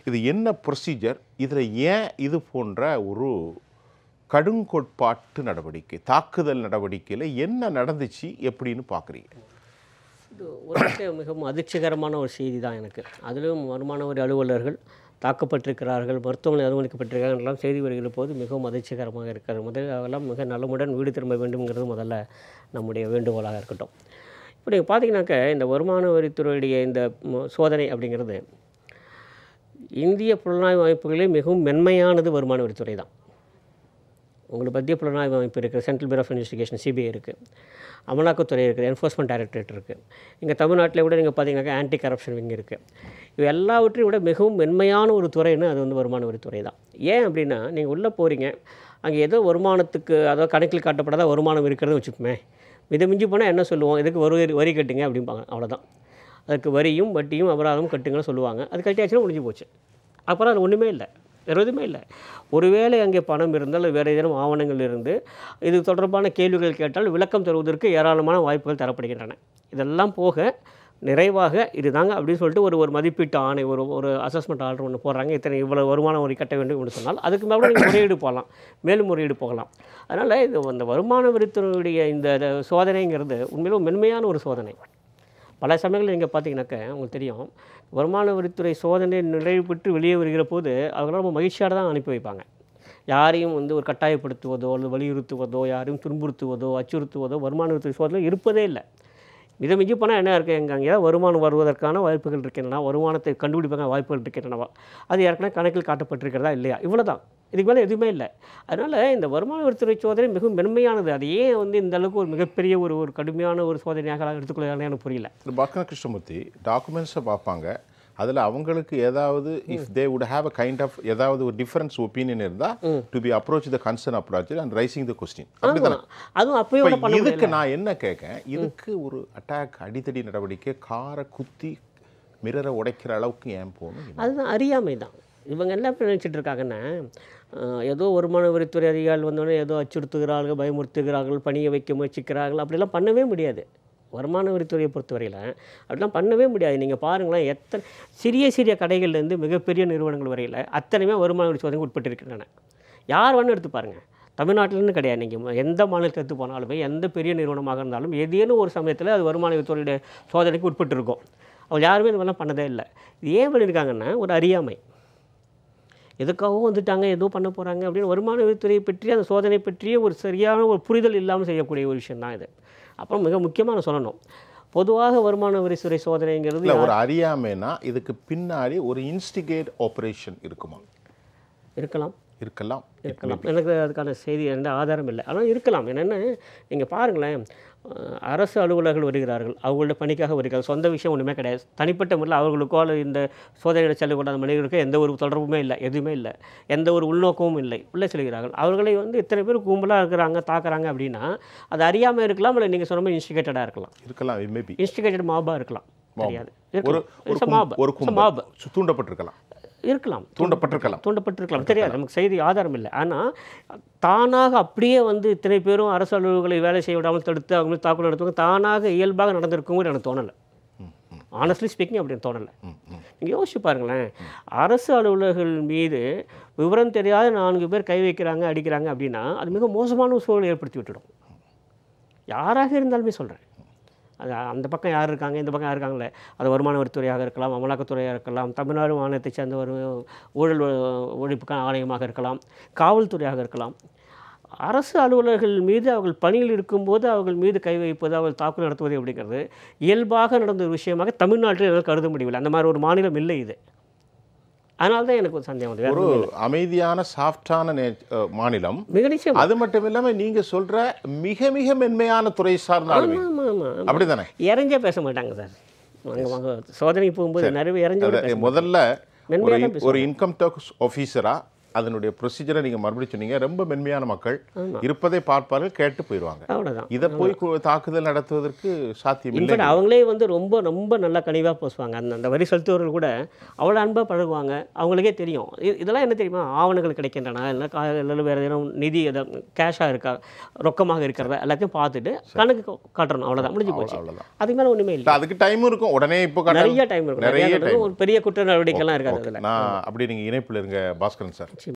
இது என்ன ப்ரொசீஜர் இதில் ஏன் இது போன்ற ஒரு கடுங்கோட்பாட்டு நடவடிக்கை தாக்குதல் நடவடிக்கையில் என்ன நடந்துச்சு எப்படின்னு பார்க்குறீங்க இது உலகத்தை மிகவும் அதிர்ச்சிகரமான ஒரு செய்தி தான் எனக்கு அதிலும் வருமான வரி அலுவலர்கள் தாக்கப்பட்டிருக்கிறார்கள் மருத்துவமனை அனுமதிக்கப்பட்டிருக்கிறார்கள் எல்லாம் செய்தி வருகிற போது மிகவும் அதிர்ச்சிகரமாக இருக்கிறது முதலில் அதெல்லாம் மிக நலமுடன் வீடு திரும்ப வேண்டும்ங்கிறது முதல்ல நம்முடைய வேண்டுகோளாக இருக்கட்டும் இப்போ நீங்கள் பார்த்தீங்கன்னாக்க இந்த வருமான வரித்துறையுடைய இந்த ம- சோதனை அப்படிங்கிறது இந்திய புலனாய்வு அமைப்புகளே மிகவும் மென்மையானது வருமான வரித்துறை தான் உங்களுக்கு மத்திய புலனாய்வு அமைப்பு இருக்குது central bureau of investigation CBI இருக்குது அமலாக்கத்துறை இருக்குது என்ஃபோர்ஸ்மெண்ட் டைரக்டரேட் இருக்குது இங்கே தமிழ்நாட்டில் கூட நீங்கள் பார்த்தீங்கன்னாக்கா ஆன்டி கரப்ஷன் விங் இருக்குது இது எல்லாவற்றையும் விட மிகவும் மென்மையான ஒரு துறைன்னு அது வந்து வருமான வரித்துறை தான் ஏன் அப்படின்னா நீங்கள் உள்ளே போகிறீங்க அங்கே ஏதோ வருமானத்துக்கு அதாவது கணக்கில் காட்டப்படாத வருமானம் இருக்கிறது வச்சுப்போமே மித மிஞ்சி போனால் என்ன சொல்லுவோம் இதுக்கு வரி வரி கட்டுங்க அப்படிம்பாங்க அவ்வளோதான் அதுக்கு வரியும் வட்டியும் அபராதமும் கட்டுங்கன்னு சொல்லுவாங்க அது கட்டியாச்சுன்னா முடிஞ்சு போச்சு அப்புறம் அது ஒன்றுமே இல்லை வேறு எதுவுமே இல்லை ஒருவேளை அங்கே பணம் இருந்தால் அல்லது வேறு ஏதேனும் ஆவணங்கள் இருந்து இது தொடர்பான கேள்விகள் கேட்டால் விளக்கம் தருவதற்கு ஏராளமான வாய்ப்புகள் தரப்படுகின்றன இதெல்லாம் போக நிறைவாக இதுதாங்க அப்படின்னு சொல்லிட்டு ஒரு ஒரு மதிப்பீட்டு ஆணை ஒரு ஒரு அசஸ்மெண்ட் ஆர்டர் ஒன்று போடுறாங்க இத்தனை இவ்வளோ வருமான வரி கட்ட வேண்டும் என்று சொன்னால் அதுக்கு மேலே நீங்கள் முறையீடு போகலாம் மேலும் முறையீடு போகலாம் அதனால் இது அந்த வருமான வரித்துறையுடைய இந்த இந்த சோதனைங்கிறது உண்மையிலும் மென்மையான ஒரு சோதனை பல சமயங்களில் நீங்கள் பார்த்தீங்கன்னாக்க உங்களுக்கு தெரியும் வருமான வரித்துறை சோதனை நிறைவு பெற்று வெளியே வருகிற போது அவங்களாம் ரொம்ப மகிழ்ச்சியாக தான் அனுப்பி வைப்பாங்க யாரையும் வந்து ஒரு கட்டாயப்படுத்துவதோ அல்லது வலியுறுத்துவதோ யாரையும் துன்புறுத்துவதோ அச்சுறுத்துவதோ வருமான வரித்துறை சோதனை இருப்பதே இல்லை இதை மிஞ்சி போனால் என்ன இருக்குது எங்கே அங்கே வருமானம் வருவதற்கான வாய்ப்புகள் இருக்கின்றன வருமானத்தை கண்டுபிடிப்பாங்க வாய்ப்புகள் இருக்கின்றனவா அது ஏற்கனவே கணக்கில் காட்டப்பட்டிருக்கிறதா இல்லையா இவ்வளோ தான் இதுக்கு மேலே எதுவுமே இல்லை அதனால் இந்த வருமான வரித்துறை சோதனை மிகவும் மென்மையானது அது ஏன் வந்து இந்த அளவுக்கு ஒரு மிகப்பெரிய ஒரு ஒரு கடுமையான ஒரு சோதனையாக எடுத்துக்கொள்ளாங்கன்னு எனக்கு புரியல இந்த பக்ன கிருஷ்ணமூர்த்தி டாக்குமெண்ட்ஸை பார்ப்பாங்க அதில் அவங்களுக்கு ஏதாவது if they would have a kind of ஏதாவது ஒரு டிஃபரன்ஸ் ஒப்பீனியன் இருந்தால் to be approach the concern approach and raising the question அப்படிதானே அதுவும் அப்பயும் இப்ப பண்ண இதுக்கு நான் என்ன கேட்கேன் இதுக்கு ஒரு அட்டாக் அடித்தடி நடவடிக்கை காரை குத்தி மிரரை உடைக்கிற அளவுக்கு ஏன் போகணும் அதுதான் அறியாமை தான் இவங்க என்ன இப்ப நினைச்சிட்டு இருக்காங்கன்னா அஹ், ஏதோ வருமான வரித்துறை அதிகாரிகள் வந்தோடனே ஏதோ அச்சுறுத்துகிறார்கள் பயமுறுத்துகிறார்கள் பணிய வைக்க முயற்சிக்கிறார்கள் அப்படிலாம் பண்ணவே முடியாது வருமான வரித்துறையை பொறுத்தவரையில் அப்படிலாம் பண்ணவே முடியாது நீங்கள் பாருங்களேன் எத்தனை சிறிய சிறிய கடைகள்லேருந்து மிகப்பெரிய நிறுவனங்கள் வரையில் அத்தனையுமே வருமான வரி சோதனைக்கு உட்பட்டிருக்கின்றன யார் வேணும் எடுத்து பாருங்கள் தமிழ்நாட்டிலேருந்து கிடையாது நீங்கள் எந்த மாநிலத்தை எடுத்து போனாலுமே எந்த பெரிய நிறுவனமாக இருந்தாலும் ஏதேனும் ஒரு சமயத்தில் அது வருமான வரித்துறையுடைய சோதனைக்கு உட்பட்டிருக்கும் அவங்க யாருமே இந்த மாதிரிலாம் பண்ணதே இல்லை இது ஏன் பண்ணியிருக்காங்கன்னா ஒரு அறியாமை எதுக்காகவும் வந்துட்டாங்க ஏதோ பண்ண போகிறாங்க அப்படின்னு வருமான வரித்துறையை பற்றி அந்த சோதனை பற்றிய ஒரு சரியான ஒரு புரிதல் இல்லாமல் செய்யக்கூடிய ஒரு விஷயம் தான் இது அப்புறம் மிக முக்கியமான சொல்லணும் பொதுவாக வருமான வரித்துறை சோதனைங்கிறது இல்லை ஒரு அறியாமைனா இதுக்கு பின்னாடி ஒரு இன்ஸ்டிகேட் ஆபரேஷன் இருக்குமா இருக்கலாம் இருக்கலாம் இருக்கலாம் எனக்கு அதுக்கான செய்தி எந்த ஆதாரம் இல்லை ஆனால் இருக்கலாம் என்னென்ன நீங்கள் பாருங்களேன் அஹ், அரசு அலுவலர்கள் வருகிறார்கள் அவங்களோட பணிக்காக வருகிறார்கள் சொந்த விஷயம் ஒன்றுமே கிடையாது தனிப்பட்ட முறையில் அவர்களுக்கோ அல்லது இந்த சோதனையில் செல்லக்கூடாத மனிதர்களுக்கு எந்த ஒரு தொடர்புமே இல்லை எதுவுமே இல்லை எந்த ஒரு உள்நோக்கமும் இல்லை உள்ளே செல்கிறார்கள் அவர்களை வந்து இத்தனை பேர் கும்பலாக இருக்கிறாங்க தாக்குறாங்க அப்படின்னா அது அறியாமல் இருக்கலாம் இல்லை நீங்கள் சொன்ன மாதிரி இன்ஸ்டிகேட்டடாக இருக்கலாம் இருக்கலாம் மேபி இன்ஸ்டிகேட்டட் மாபாக இருக்கலாம் தெரியாது ஒரு ஒரு இருக்கலாம் கும்- மாப் ஒரு மாப் கும்பல் தூண்டப்பட்டிருக்கலாம் இருக்கலாம் தூண்டப்பட்டிருக்கலாம் தூண்டப்பட்டிருக்கலாம் தெரியாது நமக்கு செய்தி ஆதாரம் இல்லை ஆனால் தானாக அப்படியே வந்து இத்தனை பேரும் அரசு அலுவலர்களை வேலை செய்ய விடாமல் தடுத்து அவங்க மீது தாக்குதல் நடத்துவாங்க தானாக இயல்பாக நடந்திருக்கும் எனக்கு தோணலை ஆனஸ்ட்லி ஸ்பீக்கிங் அப்படின்னு தோணலை நீங்கள் யோசிச்சு பாருங்களேன் அரசு அலுவலர்கள் மீது விவரம் தெரியாத நான்கு பேர் கை வைக்கிறாங்க அடிக்கிறாங்க அப்படின்னா அது மிக மோசமான ஒரு சூழலை ஏற்படுத்தி விட்டுடும் யாராக இருந்தாலுமே சொல்கிறேன் அது அந்த பக்கம் யார் இருக்காங்க இந்த பக்கம் யார் இருக்காங்களே அது வருமான வரித்துறையாக இருக்கலாம் அமலாக்கத்துறையாக இருக்கலாம் தமிழ்நாடு மாநிலத்தைச் சேர்ந்த ஒரு ஊழல் ஒ- ஒழிப்புக்கான ஆணையமாக இருக்கலாம் காவல்துறையாக இருக்கலாம் அரசு அலுவலர்கள் மீது அவர்கள் பணியில் இருக்கும்போது அவர்கள் மீது கை வைப்பது அவர்கள் தாக்குதல் நடத்துவது அப்படிங்கிறது இயல்பாக நடந்த ஒரு விஷயமாக தமிழ்நாட்டில் என்னால் கருத முடியவில்லை அந்த மாதிரி ஒரு மாநிலம் இல்லை இது அதனால தான் எனக்கு ஒரு சந்தேகம் வந்து ஒரு அமைதியான சாஃப்டான மாநிலம் மிக நிச்சயம் அது மட்டும் இல்லாம நீங்க சொல்ற மிக மிக மென்மையான துறை சார்ந்த ஆளுமை ஆமாம் ஆமாம் அப்படிதானே இறஞ்சே பேச மாட்டாங்க சார் வாங்க வாங்க சோதனைக்கு போகும்போது நிறைய இறஞ்சு கூட அதாவது முதல்ல ஒரு மென்மையா இன்- ஒரு இன்கம் டேக்ஸ் ஆஃபீஸரா அதனுடைய ப்ரொசீஜரை நீங்கள் மறுபடியும் சொன்னீங்க ரொம்ப மென்மையான மக்கள் இருப்பதை பார்ப்பார்கள் கேட்டு போயிடுவாங்க அவ்வளோதான் இதை போய் கு- தாக்குதல் நடத்துவதற்கு சாத்தியம் இல்லை இன்ஃபேக்ட் அவங்களே வந்து ரொம்ப ரொம்ப நல்லா கனிவாக பேசுவாங்க அந்த அந்த வரி செலுத்துவர்கள் கூட அவ்வளோ அன்பாக பழகுவாங்க அவங்களுக்கே தெரியும் இ- இதெல்லாம் என்ன தெரியுமா ஆவணங்கள் கிடைக்கின்றன இல்லை கா இல்லை வேறு எதுவும் நிதி எதாவது கேஷாக இருக்கா ரொக்கமாக இருக்கிறத எல்லாத்தையும் பார்த்துட்டு கணக்கு கா- காட்டணும் அவ்வளோதான் முடிஞ்சு போச்சு அவ்வளவுதான். அதுக்கு மேலே ஒன்றுமே இல்லை அதுக்கு டைமும் இருக்கும் உடனே இப்போ கட்ட நிறைய டைம் இருக்கும் நிறைய நிறைய time இருக்கும். ஒரு பெரிய குற்ற நடவடிக்கைலாம் இருக்காது அதில் நான் அப்படி நீங்கள் இணைப்பில் இருங்க பாஸ்கரன் சார்